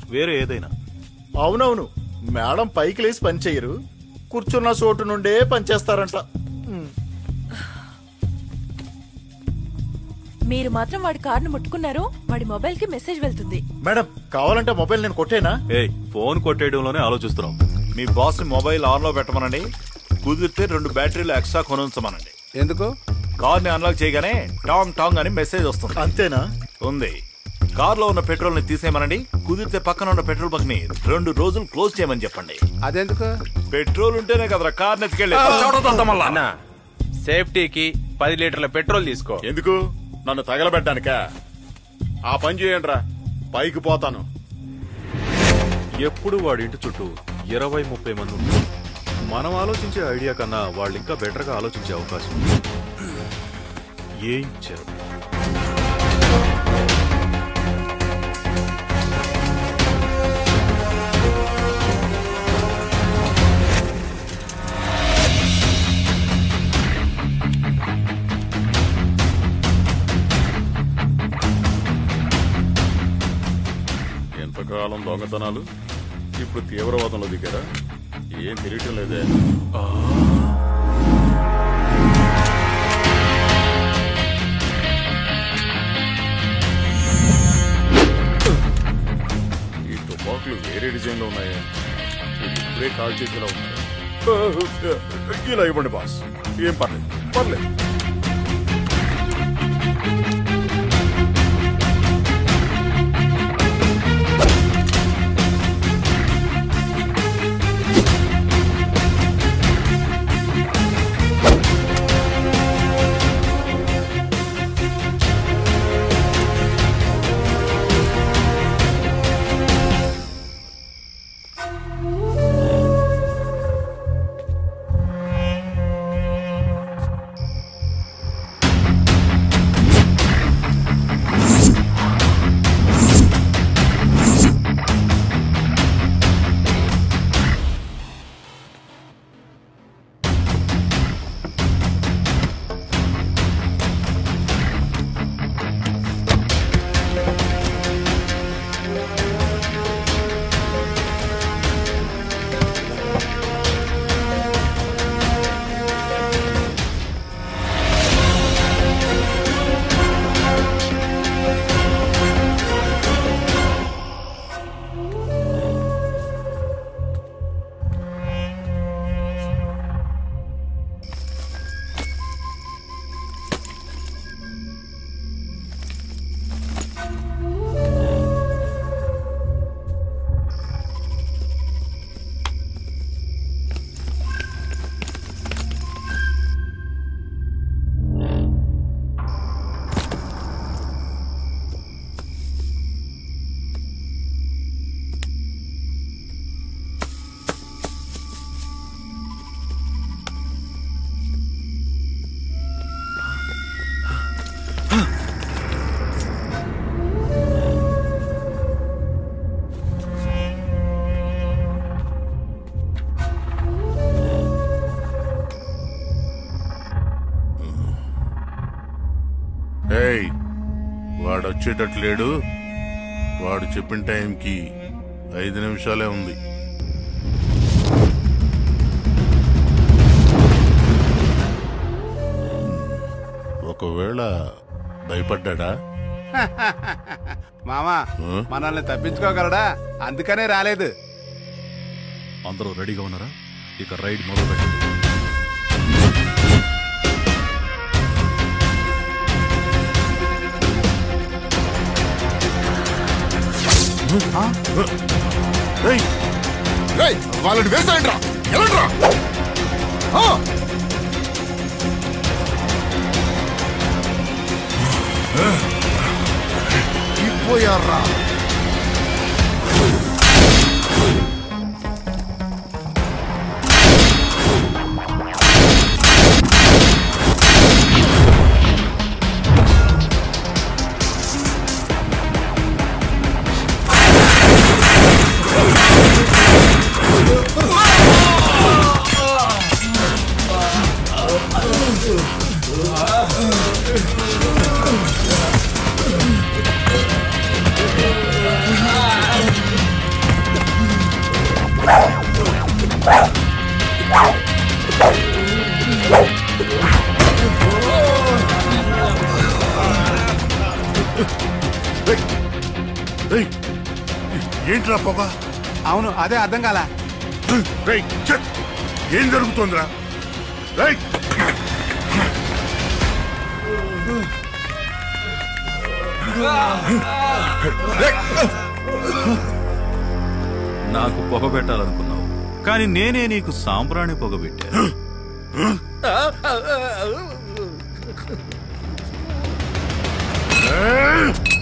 వేరే ఏదైనా అవునవును మేడం పైకి లేచి పని చేయరు కూర్చున్న చోటు నుండే పనిచేస్తారంట ఉమ్. మీరు మాత్రం వాడి కార్ను ముట్టుకున్నారు వాడి మొబైల్ కి మెసేజ్ వెళ్తుంది మేడం కావాలంటే మొబైల్ నేను కొట్టేనా ఏయ్ ఫోన్ కొట్టేయడంలోనే ఆలోచిస్తున్నాం మీ బాస్ మొబైల్ ఆన్ లో పెట్టమనండి కుదిరితే రెండు బ్యాటరీలు ఎక్స్ట్రా కొనుంచమనండి ఎందుకు కార్ ని అన్లాక్ చేయగానే టాంగ్ టాంగ్ అని మెసేజ్ వస్తుంది అంతేనా ఉంది కార్ లో ఉన్న పెట్రోల్ ని తీసేయమనండి కుదిరితే పక్కన ఉన్న పెట్రోల్ బంక్ ని రెండు రోజులు క్లోజ్ చేయమని చెప్పండి అదెందుకు పెట్రోల్ ఉంటేనే కదరా కార్ నెత్తికెళ్ళి అన్న సేఫ్టీకి పది లీటర్ల పెట్రోల్ తీసుకో ఎందుకు నన్ను తగలబెట్టానికా ఆ పని చేయండిరా పైకి పోతాను ఎప్పుడు వాడి ఇంటి చుట్టూ ఇరవై ముప్పై మంది ఉంటారు మనం ఆలోచించే ఐడియా కన్నా వాళ్ళు ఇంకా బెటర్ గా ఆలోచించే అవకాశం ఉంది. ఏం చేద్దాం ఎంతకాలం దొంగతనాలు ఇప్పుడు తీవ్రవాదంలో దిగారా ఏం తెలియటం లేదే ఈ తుపాకులు వేరే డిజైన్ లో ఉన్నాయా ఇది ఇప్పుడే కాల్ చేసేలా ఉన్నాయి ఇలా ఇవ్వండి బాస్ ఏం పర్లేదు పర్లేదు ఏయ్ వాడు వచ్చేటట్లేడు వాడు చెప్పిన టైంకి ఐదు నిమిషాలే ఉంది ఒకవేళ భయపడ్డా మామా మనల్ని తప్పించుకోగలడా అందుకనే రాలేదు అందరూ రెడీగా ఉన్నారా ఇక రైడ్ మొదలు పెట్టండి వాళ్ళని వేసాయండి రా ఎలాండ్రా పోయారా ఆ ఏయ్, ఏంట్రా పొగ అవును అదే అర్థం కాల రేయ్, ఛ! ఏం జరుగుతోందిరా రేయ్! నాకు పొగ పెట్టాలనుకున్నావు కానీ నేనే నీకు సాంబ్రాణి పొగ పెట్టాను ఆ, ఆ, ఆ, ఆ. ఏయ్!